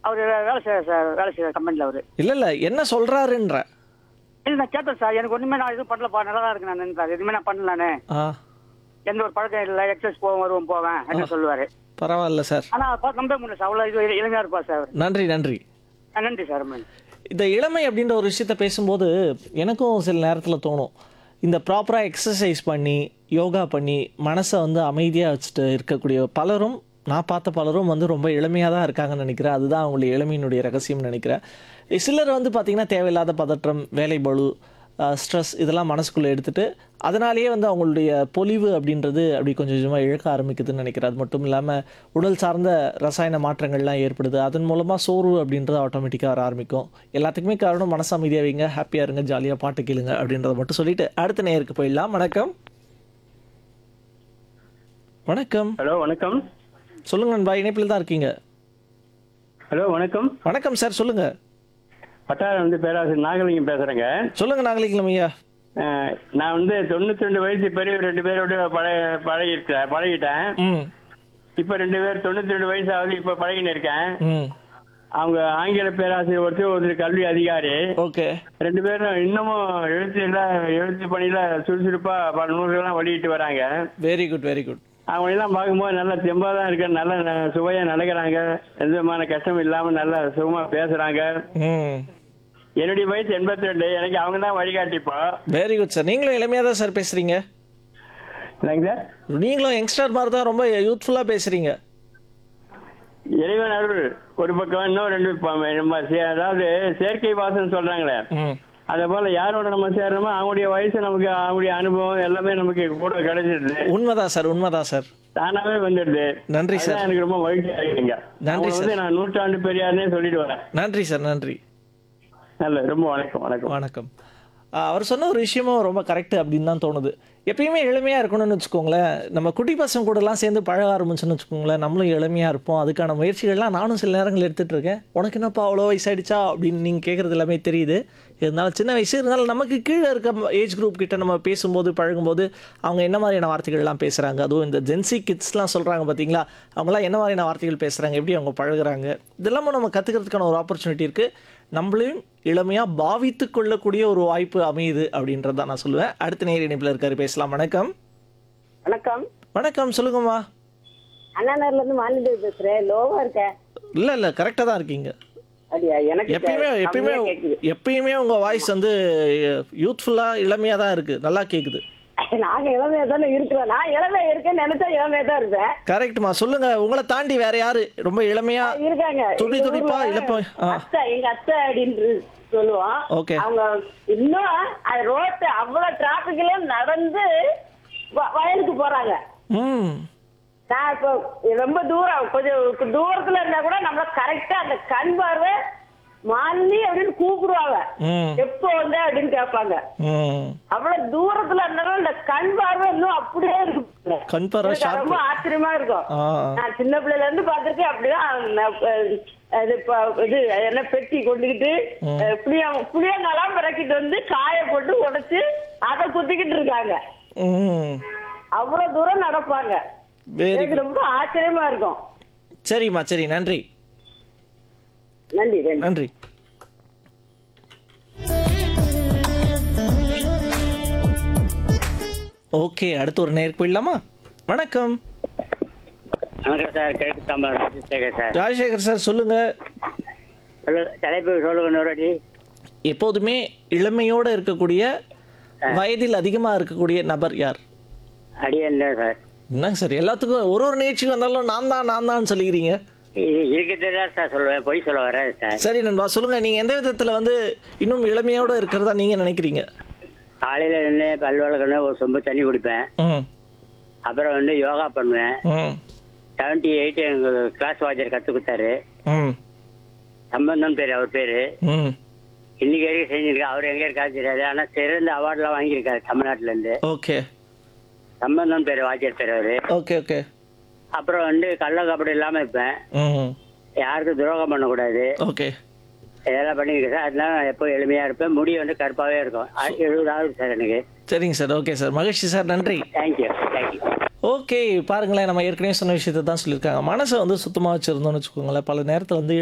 அவர் வேலை செய்ய சார் வேலை செய்யற கம்பெனியில் அவர் இல்ல இல்ல என்ன சொல்றாருன்ற இல்லை நான் கேட்டேன் சார் எனக்கு ஒன்றுமே நான் எதுவும் பண்ணலப்பா நல்லா தான் இருக்கு நான் சார் எதுவுமே நான் பண்ணல நானு ஆ எந்த ஒரு பழக்கம் இல்லை எக்ஸசைஸ் போவேன் வருவேன் போவேன் என்ன சொல்லுவார் பரவாயில்ல சார் ஆனால் பார்த்து நம்ப முடியல சார் அவ்வளோ இது இளமையாக இருப்பா சார் அவர் நன்றி நன்றி ஆ, நன்றி சார் ரொம்ப நன்றி. இந்த இளமை அப்படின்ற ஒரு விஷயத்த பேசும்போது எனக்கும் சில நேரத்தில் தோணும் இந்த ப்ராப்பராக எக்ஸசைஸ் பண்ணி யோகா பண்ணி மனசை வந்து அமைதியாக வச்சுட்டு இருக்கக்கூடிய பலரும் நான் பார்த்த பலரும் வந்து ரொம்ப இளமையாக தான் இருக்காங்கன்னு நினைக்கிறேன் அதுதான் அவங்களுடைய இளமையினுடைய ரகசியம்னு நினைக்கிறேன் சிலர் வந்து பார்த்திங்கன்னா தேவையில்லாத பதற்றம் வேலை பளு ஸ்ட்ரெஸ் இதெல்லாம் மனசுக்குள்ளே எடுத்துட்டு அதனாலேயே வந்து அவங்களுடைய பொலிவு அப்படின்றது அப்படி கொஞ்சம் கொஞ்சமாக இழக்க ஆரம்பிக்குதுன்னு நினைக்கிறேன் அது மட்டும் இல்லாமல் உடல் சார்ந்த ரசாயன மாற்றங்கள்லாம் ஏற்படுது அதன் மூலமாக சோர்வு அப்படின்றது ஆட்டோமேட்டிக்காக வர ஆரம்பிக்கும் எல்லாத்துக்குமே காரணம் மனசு அமைதியாக வைங்க ஹாப்பியாக இருங்க ஜாலியாக பாட்டு கேளுங்க அப்படின்றத மட்டும் சொல்லிட்டு அடுத்த நேருக்கு போயிடலாம் வணக்கம் வணக்கம் ஹலோ வணக்கம் சொல்லுங்க நண்பா இணைப்பில் தான் இருக்கீங்க ஹலோ வணக்கம் வணக்கம் சார் சொல்லுங்க பட்டாளம் வந்து பேராசிரியர் நாகலிங்கம் பேசுறேங்க சொல்லுங்க நாகலிங்கம் ஐயா அஹ், நான் வந்து தொண்ணூத்தி ரெண்டு வயசு பெரிய ரெண்டு பேரோட பழக பழகிருக்கேன் பழகிட்டேன் ம் இப்ப ரெண்டு பேர் தொண்ணூத்தி ரெண்டு வயசு ஆகுது இப்ப பழகின்னு இருக்கேன் ம் அவங்க ஆங்கில பேராசிரியர் ஒருத்தர் ஒருத்தர் கல்வி அதிகாரி ஓகே ரெண்டு பேரும் இன்னமும் எழுத்துல எழுத்து பணியில சுறுசுறுப்பா பல நூல்கள்லாம் வெளியிட்டு வராங்க வெரி குட் வெரி குட் அவங்க எல்லாம் பார்க்கும்போது நல்லா தெம்பா தான் இருக்க நல்ல ந- சுவையா நடக்கிறாங்க எந்த விதமான கஷ்டம் இல்லாம நல்லா சுகமா பேசுறாங்க ம் என்னுடைய வயசு எண்பத்தி ரெண்டு எனக்கு அவங்க தான் வழிகாட்டிப்போ வெரி குட் சார் நீங்களும் இளமையாக தான் சார் பேசுகிறீங்க இல்லைங்க சார் நீங்களும் யங்ஸ்டர் மாதிரி தான் ரொம்ப யூத்ஃபுல்லாக பேசுகிறீங்க இறைவன் அருள் ஒரு பக்கம் இன்னும் ரெண்டு ப- நம்ம சே- அதாவது செயற்கை வாசம் சொல்றாங்களே ம் அதே போல யாரோட நம்ம சேரணுமோ அவங்களுடைய வயசு நமக்கு அவங்களுடைய அனுபவம் எல்லாமே நமக்கு கூட கிடைச்சிடுது உண்மைதான் சார் உண்மைதான் சார் தானாவே வந்துடுது நன்றி சார் அதான் எனக்கு ரொம்ப மகிழ்ச்சியா இருக்குங்க நன்றி அவங்க வந்து நான் நூற்றாண்டு பெரியார்னே சொல்லிட்டு வரேன் நன்றி சார் நன்றி நல்ல ரொம்ப வணக்கம் வணக்கம் வணக்கம் ஆ, அவர் சொன்ன ஒரு விஷயமும் ரொம்ப கரெக்ட் அப்படின்னு தான் தோணுது எப்பயுமே எளிமையாக இருக்கணும்னு வச்சுக்கோங்களேன் நம்ம குட்டி பசங்க கூடலாம் சேர்ந்து பழக ஆரம்பிச்சோன்னு வச்சுக்கோங்களேன் நம்மளும் எளிமையாக இருப்போம் அதுக்கான முயற்சிகள்லாம் நானும் சில நேரங்கள் எடுத்துகிட்டு இருக்கேன் உனக்கு என்னப்பா அவ்வளோ வயசாயிடுச்சா அப்படின்னு நீங்கள் கேட்குறது எல்லாமே தெரியுது இருந்தாலும் சின்ன வயசு இருந்தாலும் நமக்கு கீழே இருக்க ஏஜ் குரூப் கிட்ட நம்ம பேசும்போது பழகும்போது அவங்க என்ன மாதிரியான வார்த்தைகள்லாம் பேசுகிறாங்க அதுவும் இந்த ஜென்சி கிட்ஸ்லாம் சொல்கிறாங்க பார்த்தீங்களா அவங்களாம் என்ன மாதிரியான வார்த்தைகள் பேசுகிறாங்க எப்படி அவங்க பழகுறாங்க இதெல்லாமும் நம்ம கற்றுக்கிறதுக்கான ஒரு ஆப்பர்ச்சுனிட்டி இருக்குது நம்மளையும் இளமையாக பாவித்து கொள்ளக்கூடிய ஒரு வாய்ப்பு அமையுது அப்படின்றது தான் நான் சொல்லுவேன் அடுத்த நேர் இணைப்பில் இருக்காரு பேசலாம் வணக்கம் வணக்கம் வணக்கம் சொல்லுங்கம்மா அண்ணா நகர்ல இருந்து மாநில பேசுறேன் லோவா இருக்கேன் இல்லை இல்லை கரெக்டாக தான் இருக்கீங்க அப்படியா எனக்கு எப்பயுமே கே- எப்பயுமே கம்மியா கேக்குது எப்பயுமே உங்கள் வாய்ஸ் வந்து யூத்ஃபுல்லாக இளமையாக தான் இருக்குது நல்லா கேட்குது நாங்க இளமையா தானே இருக்கிறோம் நான் இளமையா இருக்கேன்னு நினைச்சா இளமையா தான் இருப்பேன் கரெக்ட்மா சொல்லுங்க உங்களை தாண்டி வேற யாரு ரொம்ப இளமையா இருக்காங்க துடி எங்க துடிப்பா ஊர்ல இளப்ப ஆ அத்தை எங்க அத்தை அப்படின்னு சொல்லுவோம் Okay. அவங்க இன்னும் அது ரோட்டு அவ்வளவு டிராபிக்ல நடந்து வ- வயலுக்கு போறாங்க ம் நான் இப்போ ரொம்ப தூரம் கொஞ்சம் தூரத்துல இருந்தா கூட நம்மள கரெக்டா அந்த கண் பார்வை மாலி அப்படின்னு கூப்பிடுவாங்க ம் எப்போ வந்த அப்படின்னு கேட்பாங்க ம் அவ்வளவு தூரத்துல இருந்தாலும் இந்த கண் பார்வை இன்னும் அப்படியே இருக்கு கண் பார்வை எனக்கு sharp. ரொம்ப ஆச்சரியமா இருக்கும் ஆ நான் சின்ன பிள்ளைல இருந்து பாத்திருக்கேன் அப்படிதான் நான், அஹ், அது ப- இது என்ன பெட்டி கொண்டுகிட்டு அஹ், புளிய புளியங்காலாம் பிறக்கிட்டு வந்து காய போட்டு உடைச்சு அதை குத்திக்கிட்டு இருக்காங்க ம் அவ்வளவு தூரம் நடப்பாங்க வெரி எனக்கு ரொம்ப ஆச்சரியமா இருக்கும் சரிம்மா சரி நன்றி நன்றி நன்றி நன்றி ஓகே அடுத்து ஒரு நேருக்கு போயிடலாமா வணக்கம் வணக்கம் சார் கிழக்கு தாம்பரம் ராஜசேகர் சார் ராஜசேகர் சார் சொல்லுங்க ஹலோ தலைப்பு சொல்லுங்க நூறாடி எப்போதுமே இளமையோட இருக்கக்கூடிய வயதில் அதிகமா இருக்கக்கூடிய நபர் யார் அடியன் சார் என்னங்க சார் எல்லாத்துக்கும் ஒரு ஒரு நிகழ்ச்சிக்கு வந்தாலும் நான் தான் நான் தான் சொல்லிக்கிறீங்க இருக்கிறது தான் சார் சொல்லுவேன் பொய் சொல்ல வரேன் சார் சரி நண்பா சொல்லுங்க நீங்க எந்த விதத்துல வந்து இன்னும் இளமையோட இருக்கிறதா நீங்க நினைக்கிறீங்க காலையில நின்று பல் வளர்க்கணும் ஒரு சொம்பு தண்ணி குடிப்பேன் ம் அப்புறம் வந்து யோகா பண்ணுவேன் ம் செவன்டி எயிட் எங்க கிளாஸ் வாத்தியார் கத்து கொடுத்தாரு ம் சம்பந்தம் பேர் அவர் பேரு ம் இன்னைக்கு வரைக்கும் செஞ்சிருக்காரு அவர் எங்க இருக்காரு தெரியாது ஆனா சிறந்த அவார்ட்லாம் வாங்கியிருக்காரு தமிழ்நாட்டுல இருந்து ஓகே சம்பந்தம் பேர் வாத்தியார் பேர் அவரு ஓகே ஓகே அப்புறம் வந்து கள்ள கபடி இல்லாம இருப்பேன் ம் யாருக்கும் துரோகம் பண்ணக்கூடாது ஓகே இதெல்லாம் பண்ணியிருக்கேன் சார் அதனால நான் எப்போ எளிமையா இருப்பேன் முடி வந்து கருப்பாவே இருக்கும் அ- எழுபது ஆகுது சார் எனக்கு சரிங்க சார் ஓகே சார் மகிழ்ச்சி சார் நன்றி தேங்க்யூ தேங்க்யூ ஓகே பாருங்களேன் நம்ம ஏற்கனவே சொன்ன விஷயத்தை தான் சொல்லியிருக்காங்க மனசை வந்து சுத்தமாக வச்சுருந்தோம்னு வச்சுக்கோங்களேன் பல நேரத்தில் வந்து